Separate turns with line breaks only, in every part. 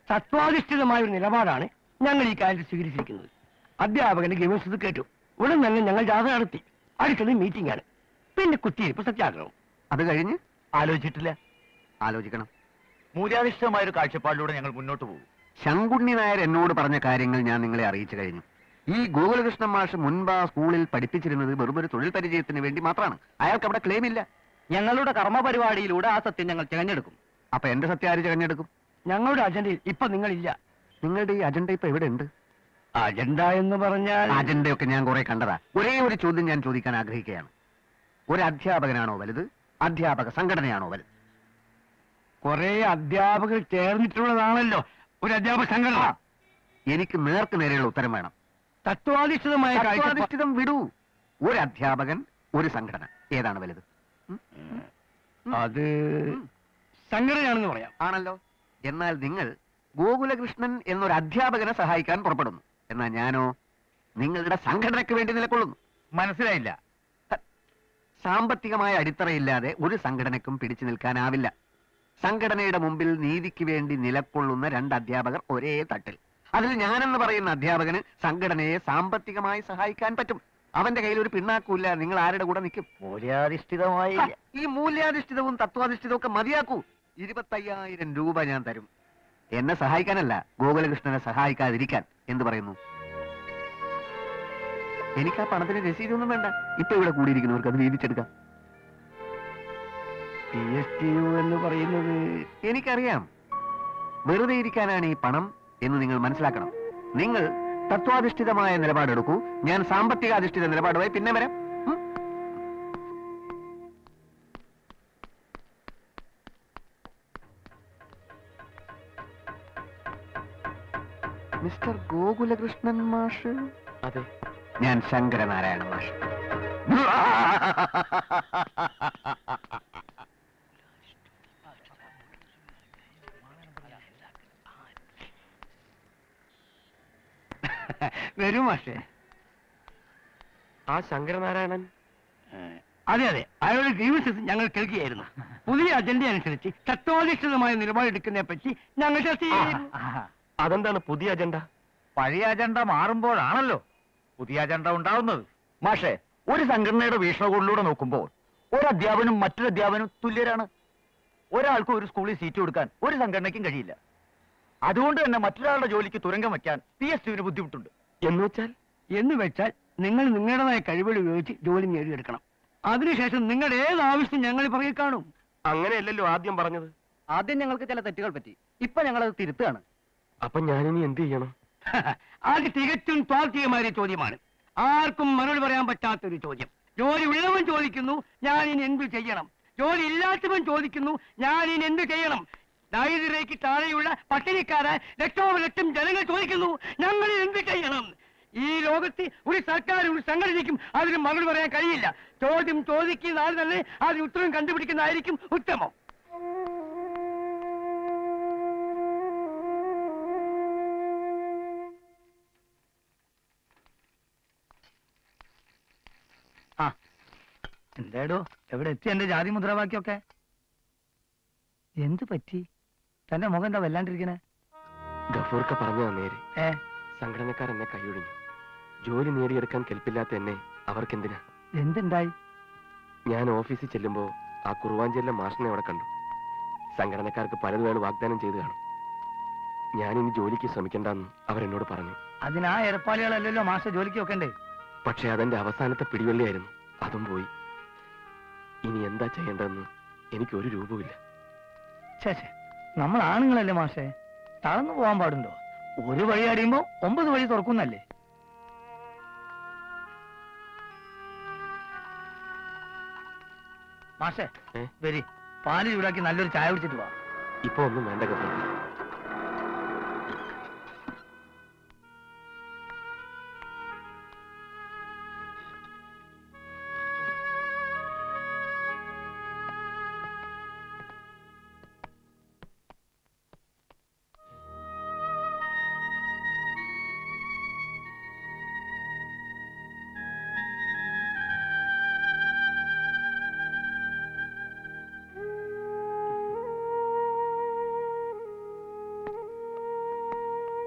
തത്വാധിഷ്ഠിതമായ ഒരു നിലപാടാണ് ഞങ്ങൾ ഈ കാര്യത്തിൽ സ്വീകരിച്ചിരിക്കുന്നത് അധ്യാപകന്റെ ഗവേഷണത്തിൽ കേട്ടു ഉടൻ തന്നെ ഞങ്ങൾ ജാഥ നടത്തി അടുത്തത് മീറ്റിംഗ് ആണ് പിന്നെ കുത്തിയിരിപ്പ് സത്യാഗ്രഹം
അത് കഴിഞ്ഞ്
ആലോചിച്ചിട്ടില്ല
ആലോചിക്കണം
മൂല്യാധിഷ്ഠിതമായ ഒരു കാഴ്ചപ്പാടിലൂടെ ഞങ്ങൾ മുന്നോട്ട് പോകും
ശങ്കുണ്ണി നായർ എന്നോട് പറഞ്ഞ കാര്യങ്ങൾ ഞാൻ നിങ്ങളെ അറിയിച്ചു കഴിഞ്ഞു ഈ ഗോകുലകൃഷ്ണൻ മാഷ് മുൻപ് ആ സ്കൂളിൽ പഠിപ്പിച്ചിരുന്നത് വെറുമൊരു തൊഴിൽ പരിചയത്തിന് വേണ്ടി മാത്രമാണ് അയാൾക്ക് അവിടെ ക്ലെയിം ഇല്ല
ഞങ്ങളുടെ കർമ്മപരിപാടിയിലൂടെ ആ സത്യം ഞങ്ങൾ തിരഞ്ഞെടുക്കും
അപ്പൊ എന്റെ സത്യം ആര് തിരഞ്ഞെടുക്കും
ഞങ്ങളുടെ അജണ്ടയിൽ ഇപ്പൊ നിങ്ങളില്ല
നിങ്ങളുടെ ഈ അജണ്ട ഇപ്പൊ എവിടെ ഉണ്ട്
അജണ്ട എന്ന് പറഞ്ഞാൽ
അജണ്ടയൊക്കെ ഞാൻ കുറെ കണ്ടതാ ഒരേ ഒരു ചോദ്യം ഞാൻ ചോദിക്കാൻ ആഗ്രഹിക്കുകയാണ് ഒരു അധ്യാപകനാണോ വലുത് അധ്യാപക സംഘടനയാണോ വലുത്
കുറെ അധ്യാപകർ ചേർന്നിട്ടുള്ളതാണല്ലോ ഒരു അധ്യാപക സംഘടന
എനിക്ക് നേർക്ക് നേരെയുള്ള ഉത്തരം വേണം
തത്വാധിഷ്ഠിതമായ കാഴ്ചപ്പാട്
തത്വാധിഷ്ഠിതം വിടൂ ഒരു അധ്യാപകൻ ഒരു സംഘടന ഏതാണ് വലുത്
അത് സംഘടനയാണെന്ന് പറയാം
ആണല്ലോ എന്നാൽ നിങ്ങൾ ഗോകുലകൃഷ്ണൻ എന്നൊരു അധ്യാപകനെ സഹായിക്കാൻ പുറപ്പെടുന്നു എന്നാൽ ഞാനോ നിങ്ങളുടെ സംഘടനയ്ക്ക് വേണ്ടി നിലകൊള്ളുന്നു
മനസ്സിലായില്ല
സാമ്പത്തികമായ അടിത്തറയില്ലാതെ ഒരു സംഘടനയ്ക്കും പിടിച്ചു നിൽക്കാനാവില്ല സംഘടനയുടെ മുമ്പിൽ നീതിക്ക് വേണ്ടി നിലകൊള്ളുന്ന രണ്ട് അധ്യാപകർ ഒരേ തട്ടിൽ അതിൽ ഞാനെന്ന് പറയുന്ന അധ്യാപകന് സംഘടനയെ സാമ്പത്തികമായി സഹായിക്കാൻ പറ്റും അവന്റെ കയ്യിൽ ഒരു പിണ്ണാക്കൂല്ല നിങ്ങൾ ആരുടെ കൂടെ നിൽക്കും
മൂല്യാധിഷ്ഠിതമായി
ഹ, ഈ മൂല്യാധിഷ്ഠിതവും തത്വാധിഷ്ഠിതവും ഒക്കെ മതിയാക്കൂ ഇരുപത്തയ്യായിരം രൂപ ഞാൻ തരും എന്നെ സഹായിക്കാനല്ല ഗോകുലകൃഷ്ണനെ സഹായിക്കാതിരിക്കാൻ എന്ത് പറയുന്നു എനിക്ക് ആ പണത്തിന് രസീതൊന്നും വേണ്ട ഇപ്പൊ ഇവിടെ കൂടിയിരിക്കുന്നവർക്ക് അത് വീതിച്ചെടുക്കാം
പി എസ് ടി യു എന്ന് പറയുന്നത്
എനിക്കറിയാം വെറുതെ ഇരിക്കാനാണ് ഈ പണം എന്ന് നിങ്ങൾ മനസ്സിലാക്കണം നിങ്ങൾ തത്വാധിഷ്ഠിതമായ നിലപാടെടുക്കൂ ഞാൻ സാമ്പത്തിക അധിഷ്ഠിത നിലപാടുമായി പിന്നെ വരാം ഉം? മിസ്റ്റർ ഗോകുലകൃഷ്ണൻ മാഷ്
അതെ
ഞാൻ ശങ്കരനാരായണ മാഷ്
വരൂ മാഷേ
ആ ശങ്കരനാരായണൻ
അതെ അതെ അയാളുടെ ഗ്രീവൻസസ് ഞങ്ങൾ കേൾക്കുകയായിരുന്നു പുതിയ അജണ്ട അനുസരിച്ച് തത്വാധിഷ്ഠിതമായ നിലപാടെടുക്കുന്നതിനെ പറ്റി ഞങ്ങൾ ചർച്ച ചെയ്യുന്നു
അതെന്താണ് പുതിയ അജണ്ട പഴയ അജണ്ട മാറുമ്പോഴാണല്ലോ പുതിയ അജണ്ട ഉണ്ടാവുന്നത് മാഷെ ഒരു സംഘടനയുടെ വീക്ഷണകോണിലൂടെ നോക്കുമ്പോൾ ഒരു അധ്യാപനും മറ്റൊരു അധ്യാപനും തുല്യരാണ് ഒരാൾക്കും ഒരു സ്കൂളിൽ സീറ്റ് കൊടുക്കാൻ ഒരു സംഘടനയ്ക്കും കഴിയില്ല അതുകൊണ്ട് തന്നെ മറ്റൊരാളുടെ ജോലിക്ക് തുരങ്കം വയ്ക്കാൻ പി എസ് യുവിന് ബുദ്ധിമുട്ടുണ്ട് എന്ന് വെച്ചാൽ
എന്ന് വെച്ചാൽ നിങ്ങൾ നിങ്ങളുടേതായ കഴിവുകൾ ഉപയോഗിച്ച് ജോലി നേടിയെടുക്കണം അതിനുശേഷം നിങ്ങളുടെ ഏത് ആവശ്യം ഞങ്ങൾ പറയിൽ കാണും
അങ്ങനെയല്ലല്ലോ ആദ്യം പറഞ്ഞത്
ആദ്യം ഞങ്ങൾക്ക് ചില തെറ്റുകൾ പറ്റി ഇപ്പൊ ഞങ്ങളത് തിരുത്തുകയാണ്
അപ്പൊ ഞാനിനി എന്ത് ചെയ്യണം
അത് തികച്ചും സ്വാർത്ഥികമായ ചോദ്യമാണ് ആർക്കും മറുപടി പറയാൻ പറ്റാത്തൊരു ചോദ്യം ജോലി ഉള്ളവൻ ചോദിക്കുന്നു ഞാൻ ഇനി എന്ത് ചെയ്യണം ജോലി ഇല്ലാത്തവൻ ചോദിക്കുന്നു ഞാൻ ഇനി എന്ത് ചെയ്യണം ദാരിദ്ര്യക്ക് താഴെയുള്ള പട്ടിണിക്കാരായ ലക്ഷോപലക്ഷം ജനങ്ങൾ ചോദിക്കുന്നു ഞങ്ങൾ എന്ത് ചെയ്യണം ഈ ലോകത്ത് ഒരു സർക്കാർ ഒരു സംഘടനയ്ക്കും അതിന് മറുപടി പറയാൻ കഴിയില്ല ചോദ്യം ചോദിക്കുന്ന ആൾ തന്നെ അതിന് ഉത്തരം കണ്ടുപിടിക്കുന്നതായിരിക്കും ഉത്തമം ആ എന്താടോ എവിടെ എത്തി എന്റെ ജാതി മുദ്രാവാക്യൊക്കെ എന്ത് പറ്റി തന്റെ മുഖം എന്താ വല്ലാണ്ടിരിക്കണേ
ഗഫൂർക്ക പറഞ്ഞതാ നേര്
ഏ
സംഘടനക്കാർ എന്നെ കൈയൊഴിഞ്ഞു ജോലി നേടിയെടുക്കാൻ കെൽപ്പില്ലാത്ത എന്നെ അവർക്കെന്തിനാ
എന്തുണ്ടായി
ഞാൻ ഓഫീസിൽ ചെല്ലുമ്പോ ആ കുറുവാഞ്ചേരിലെ മാഷിനെ അവിടെ കണ്ടു സംഘടനക്കാർക്ക് പലതും അയാൾ വാഗ്ദാനം ചെയ്തു കാണും ഞാൻ ഇനി ജോലിക്ക് ശ്രമിക്കണ്ടെന്ന് അവരെന്നോട് പറഞ്ഞു
അതിനാ ഏർപ്പാടുകളല്ലല്ലോ മാസ ജോലിക്ക് വെക്കണ്ടേ
പക്ഷെ അതെന്റെ അവസാനത്തെ പിടിവള്ളിയായിരുന്നു അതും പോയി ഇനി എന്താ ചെയ്യേണ്ടതെന്ന് എനിക്ക് ഒരു രൂപമില്ല
ഛേ ഛേ, നമ്മൾ ആണുങ്ങളല്ലേ മാഷേ തളർന്നു പോകാൻ പാടുണ്ടോ ഒരു വഴി അടിയുമ്പോ ഒമ്പത് വഴി തുറക്കുന്നല്ലേ മാഷേ
ഏ?
വരി പാല് ചൂടാക്കി നല്ലൊരു ചായ കുടിച്ചിട്ട് പോവാ
ഇപ്പൊ ഒന്നും വേണ്ട ഗഫൂർക്ക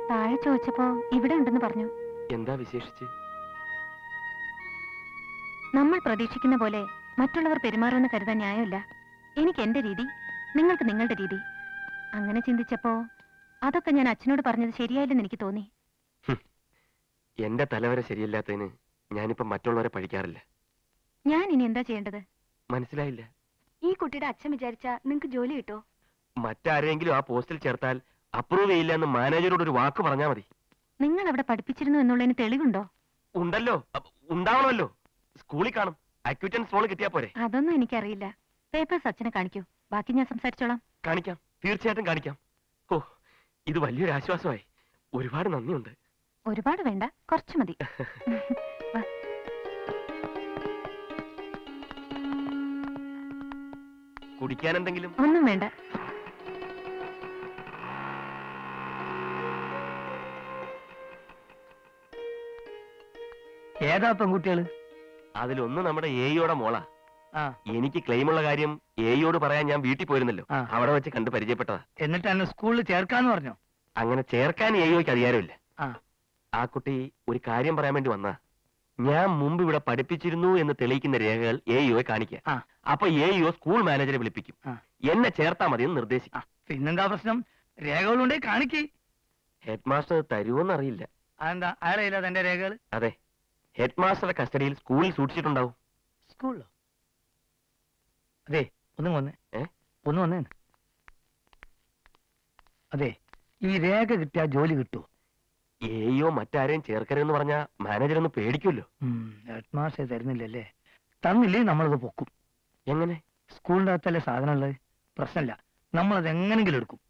താഴെ ചോദിച്ചപ്പോ ഇവിടെ ഉണ്ടെന്ന് പറഞ്ഞു
എന്താ വിശേഷിച്ച്
നമ്മൾ പ്രതീക്ഷിക്കുന്ന പോലെ മറ്റുള്ളവർ പെരുമാറുമെന്ന് കരുതാൻ ന്യായമില്ല എനിക്ക് എന്റെ രീതി നിങ്ങൾക്ക് നിങ്ങളുടെ രീതി അങ്ങനെ ചിന്തിച്ചപ്പോ അതൊക്കെ ഞാൻ അച്ഛനോട് പറഞ്ഞത് ശരിയായില്ലെന്ന് എനിക്ക് തോന്നി
എന്റെ തലവര ശരിയല്ലാത്തതിന് ഞാനിപ്പോ മറ്റുള്ളവരെ പഴിക്കാറില്ല
ഞാൻ ഇനി എന്താ ചെയ്യേണ്ടത്
മനസ്സിലായില്ല
ഈ കുട്ടിയുടെ അച്ഛൻ വിചാരിച്ച നിങ്ങൾക്ക് ജോലി കിട്ടോ
മറ്റാരെങ്കിലും ആ പോസ്റ്റിൽ ചേർത്താൽ അപ്രൂവ് ചെയ്യില്ല എന്ന് മാനേജരോട് ഒരു വാക്ക് പറഞ്ഞാൽ മതി
നിങ്ങൾ അവിടെ പഠിപ്പിച്ചിരുന്നു എന്നുള്ളതിന് തെളിവുണ്ടോ
ഉണ്ടല്ലോ അപ്പ ഉണ്ടാവണമല്ലോ സ്കൂളിൽ കാണും അക്യൂറ്റൻസ് ഫോൺ കിട്ടിയാ പോരെ
അതൊന്നും എനിക്കറിയില്ല പേപ്പേഴ്സ് അച്ഛനെ കാണിക്കൂ ബാക്കി ഞാൻ സംസാരിച്ചോളാം
കാണിക്കാം തീർച്ചയായിട്ടും കാണിക്കാം ഓ ഇത് വലിയൊരു ആശ്വാസമായി ഒരുപാട് നന്ദിയുണ്ട്
ഒരുപാട് വേണ്ട കുറച്ച് മതി വാ.
കുടിക്കാൻ എന്തെങ്കിലും
ഒന്നും വേണ്ട
ഏതാ പെൺകുട്ടികള്
അതിലൊന്ന് നമ്മുടെ എയോടെ മോളാ
ആ
എനിക്ക് ക്ലെയിമുള്ള കാര്യം എയോട് പറയാൻ ഞാൻ വീട്ടിൽ പോയിരുന്നല്ലോ
ആ.
അവിടെ വെച്ച് കണ്ട് പരിചയപ്പെട്ടതാ
എന്നിട്ട് എന്നെ സ്കൂളിൽ ചേർക്കാന്ന് പറഞ്ഞോ
അങ്ങനെ ചേർക്കാൻ എയോയ്ക്ക് അധികാരമില്ല
ആ
ആ കുട്ടി ഒരു കാര്യം പറയാൻ വേണ്ടി വന്നാ ഞാൻ മുമ്പ് ഇവിടെ പഠിപ്പിച്ചിരുന്നു എന്ന് തെളിയിക്കുന്ന രേഖകൾ എയോയെ കാണിക്കുക
ആ.
അപ്പൊ എയോ സ്കൂൾ മാനേജറെ വിളിപ്പിക്കും
ആ.
എന്നെ ചേർത്താ മതി എന്ന് നിർദ്ദേശിക്കും
പിന്നെന്താ പ്രശ്നം രേഖകളുണ്ടേ കാണിക്ക്
ഹെഡ് മാസ്റ്റർ തരുമോന്ന് അറിയില്ല
അതെന്താ അയാളില്ല തന്റെ രേഖകൾ
അതെ ഹെഡ് മാസ്റ്ററുടെ കസ്റ്റഡിയിൽ സ്കൂളിൽ സൂക്ഷിച്ചിട്ടുണ്ടാവും
സ്കൂളിലോ അതെ ഒന്നും വന്നേ
ഏ?
ഒന്ന് വന്നേ അതെ ഈ രേഖ കിട്ടിയാ ജോലി കിട്ടുമോ
എയോ മറ്റാരെയും ചേർക്കരുതെന്ന് പറഞ്ഞാ മാനേജർ ഒന്ന് പേടിക്കുമല്ലോ
ഹെഡ് മാസ്റ്റർ തരുന്നില്ലല്ലേ തന്നില്ലേ നമ്മളത് പൊക്കും
എങ്ങനെ
സ്കൂളിന്റെ അകത്തല്ലേ സാധനം ഉള്ളത് പ്രശ്നമില്ല നമ്മളത് എങ്ങനെങ്കിലും എടുക്കും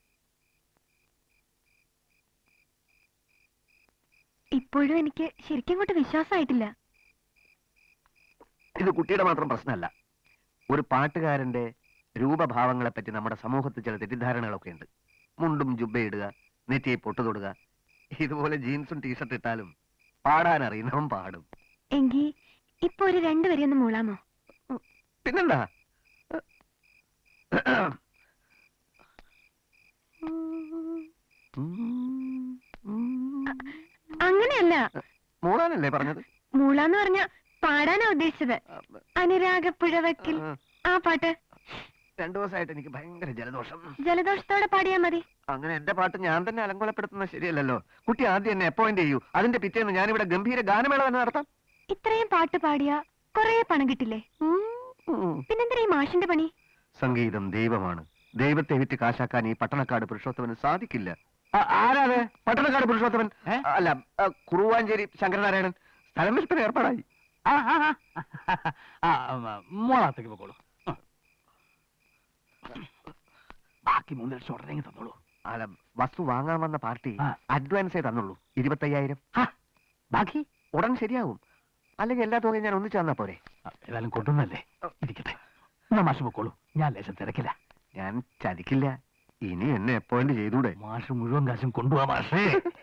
ഇപ്പോഴും എനിക്ക് ശരിക്കും അങ്ങോട്ട് വിശ്വാസമായിട്ടില്ല
ഇത് കുട്ടിയുടെ മാത്രം പ്രശ്നമല്ല ഒരു പാട്ടുകാരന്റെ രൂപഭാവങ്ങളെ പറ്റി നമ്മുടെ സമൂഹത്തിൽ ചില തെറ്റിദ്ധാരണകളൊക്കെ ഉണ്ട് മുണ്ടും ജുബ്ബയിടുക നെറ്റിയെ പൊട്ടു തൊടുക ഇതുപോലെ ജീൻസും ടീഷർട്ട് ഇട്ടാലും പാടാൻ അറിയുന്നവൻ പാടും
എങ്കി ഇപ്പൊ ഒരു രണ്ടുപേരെ ഒന്ന് മൂളാമോ
പിന്നെന്താ
അങ്ങനെയല്ല
മൂടാനല്ലേ പറഞ്ഞത്
മൂളാന്ന് പറഞ്ഞ പാടാനാ ഉദ്ദേശിച്ചത് അനുരാഗപ്പുഴവക്കിൽ
ആ,
ആ പാട്ട്
രണ്ടു ദിവസമായിട്ട് എനിക്ക് ഭയങ്കര ജലദോഷം
ജലദോഷത്തോടെ പാടിയാ മതി
അങ്ങനെ എന്റെ പാട്ട് ഞാൻ തന്നെ അലങ്കോലപ്പെടുത്തുന്നത് ശരിയല്ലല്ലോ കുട്ടി ആദ്യം എന്നെ അപ്പോയിന്റ് ചെയ്യൂ അതിന്റെ പിറ്റേന്ന് ഞാനിവിടെ ഗംഭീര ഗാനമേള തന്നെ നടത്താം
ഇത്രയും പാട്ട് പാടിയാ കൊറേ പണം കിട്ടില്ലേ
ഉം.
പിന്നെന്തിനാ ഈ മാഷിന്റെ പണി
സംഗീതം ദൈവമാണ് ദൈവത്തെ വിറ്റ് കാശാക്കാൻ ഈ പട്ടണക്കാട് പുരുഷോത്തമന് സാധിക്കില്ല ആ, ആരാത് പട്ടണക്കാട് പുരുഷോത്തമൻ
ഏ?
അല്ല ആ, കുറുവാഞ്ചേരി ശങ്കരനാരായണൻ സ്ഥലം വിൽപ്പന ഏർപ്പാടായി
ആ, ആ, ആ. ആ, ആ, മോളാത്തേക്ക് പോക്കോളൂ ആ. ബാക്കി മൂന്ന് ലക്ഷം ഉടനെ തന്നോളൂ
അല്ല വസ്തു വാങ്ങാൻ വന്ന പാർട്ടി
ആ.
അഡ്വാൻസേ തന്നുള്ളൂ ഇരുപത്തയ്യായിരം
ആ, ബാക്കി
ഉടൻ ശരിയാവും അല്ലെങ്കിൽ എല്ലാ തുകയും ഞാൻ ഒന്നിച്ചു തന്നാ പോരെ
ആ, ഏതായാലും കൊണ്ടുവന്നല്ലേ ഇരിക്കട്ടെ എന്നാ മാഷ് പൊക്കോളൂ ഞാൻ ലേശം തിരക്കില്ല
ഞാൻ ചതിക്കില്ല ഇനി എന്നെ അപ്പോയിന്റ് ചെയ്തൂടെ
മാഷ് മുഴുവൻ കാശും കൊണ്ടുപോവാ മാഷേ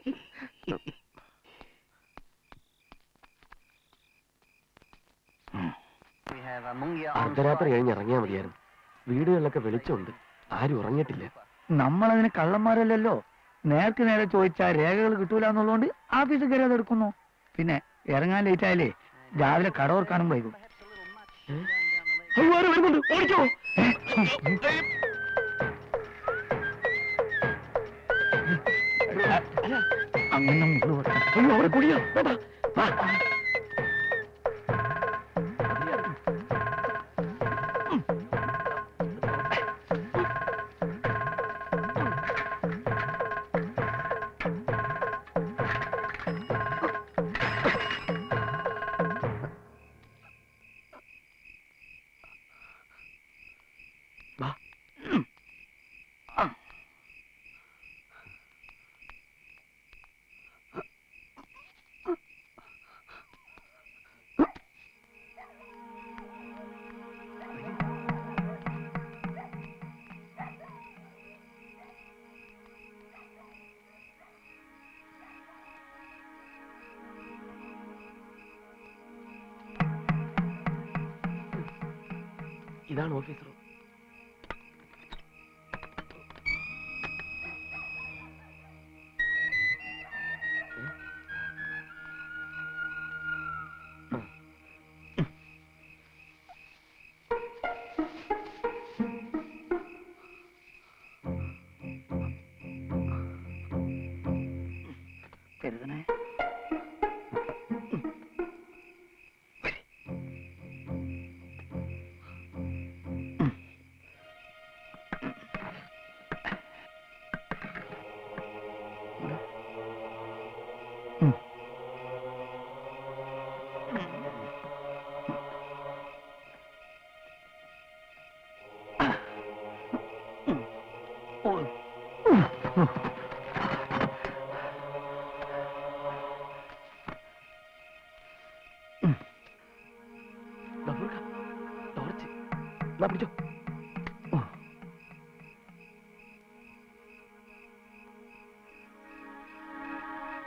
അർദ്ധരാത്രി കഴിഞ്ഞ് ഇറങ്ങിയാൽ മതിയായിരുന്നു വീടുകളിലൊക്കെ വെളിച്ചമുണ്ട് ആരും ഉറങ്ങിയിട്ടില്ല
നമ്മളതിന് കള്ളന്മാരല്ലല്ലോ നേർക്ക് നേരെ ചോദിച്ചാൽ രേഖകൾ കിട്ടൂല എന്നുള്ളതുകൊണ്ട് ആഫീസിൽ കയറി അത് എടുക്കുന്നു പിന്നെ ഇറങ്ങാൻ ലേറ്റ് ആയാലേ രാവിലെ കട ഓർക്കാനും വൈകും
വരുന്നുണ്ട് ഓടിക്കോ
അങ്ങനെ മുകളിൽ വെക്കണം.
അയ്യോ അവിടെ കുടിയോ വേണ്ട വാ. വാ. ഇതാണ് ഓഫീസ് റൂം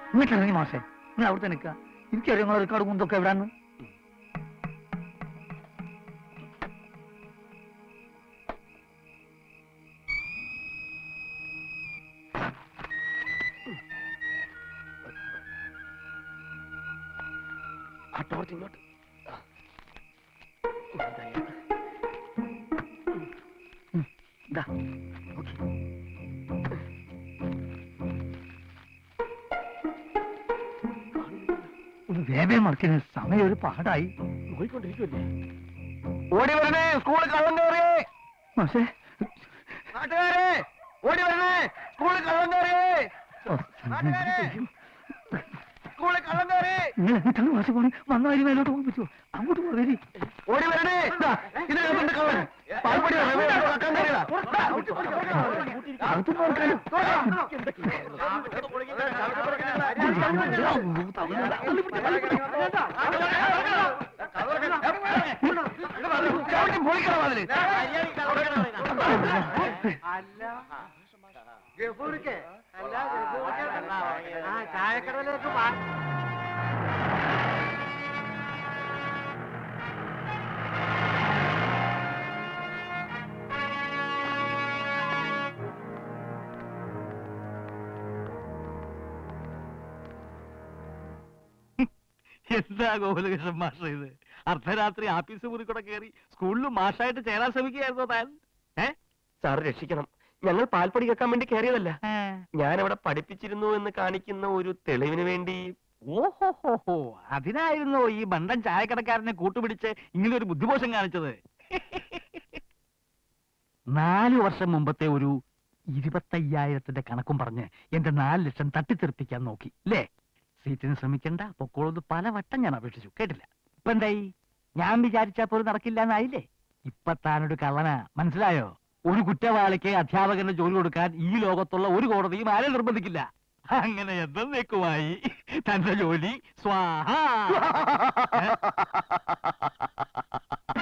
ഇങ്ങോട്ട് ഇറങ്ങി മാഷേ നിങ്ങൾ അവിടെ നിൽക്കുക എനിക്കറിയാം നിങ്ങളെ റെക്കോർഡ് കുന്തൊക്കെ എവിടാന്ന്
ആ ടോർച്ച് ഇങ്ങോട്ട്
ഇതാ ഒരു വേവേ മറക്കുന്ന സമയം ഒരു പാടായി
നോയിക്കൊണ്ടിരിക്കുമല്ലേ
ഓടി വരണേ സ്കൂളിൽ കള്ളം കയറിയേ
മാഷേ
നാട്ടുകാരെ ഓടി വരണേ സ്കൂളിൽ കള്ളം കയറിയേ സ്കൂളിൽ കള്ളം കയറി
നിങ്ങൾ എന്നിട്ടാണ് മാഷ പോണേ വന്ന വരി മേലോട്ട് പോകാൻ പറ്റുമോ അങ്ങോട്ട് പോകരി
ഓടി വരണേ ദാ, ഇതിനകത്തുണ്ട് കള്ളൻ പാൽപ്പൊടി റവ കക്കാൻ കയറിയതാ ദാ,
അകത്ത് നോക്കാലോ
ചവിട്ടി പൊളിക്കണം അതില്
എന്താ ഗോകുലകൃഷ്ണൻ മാഷ ഇത് അർദ്ധരാത്രി ആഫീസ് മുറി കൂടെ കയറി സ്കൂളിൽ മാഷായിട്ട് ചേരാൻ ശ്രമിക്കുകയായിരുന്നോ താൻ ഏ
സാർ രക്ഷിക്കണം ഞങ്ങൾ പാൽപ്പൊടി കേൾക്കാൻ വേണ്ടി കയറിയതല്ല ഞാൻ അവിടെ പഠിപ്പിച്ചിരുന്നു എന്ന് കാണിക്കുന്ന ഒരു തെളിവിന് വേണ്ടി
ഓഹോ അതിനായിരുന്നോ ഈ ബണ്ടൻ ചായക്കടക്കാരനെ കൂട്ടുപിടിച്ച് ഇങ്ങനെ ഒരു ബുദ്ധിമോശം കാണിച്ചത് നാല് വർഷം മുമ്പത്തെ ഒരു ഇരുപത്തയ്യായിരത്തിന്റെ കണക്കും പറഞ്ഞ് എന്റെ നാല് ലക്ഷം തട്ടിത്തെറിപ്പിക്കാൻ നോക്കി അല്ലേ സീറ്റിന് ശ്രമിക്കണ്ട പൊക്കോളത് പല വട്ടം ഞാൻ അപേക്ഷിച്ചു കേട്ടില്ല ഇപ്പൊ എന്തായി ഞാൻ വിചാരിച്ചാ പോലും നടക്കില്ല എന്നായില്ലേ ഇപ്പൊ താനൊരു കള്ളനാ മനസ്സിലായോ ഒരു കുറ്റവാളിക്ക് അധ്യാപകന് ജോലി കൊടുക്കാൻ ഈ ലോകത്തുള്ള ഒരു കോടതിയും ആരെ നിർബന്ധിക്കില്ല അങ്ങനെ എന്നേക്കുമായി തന്റെ ജോലി സ്വാഹ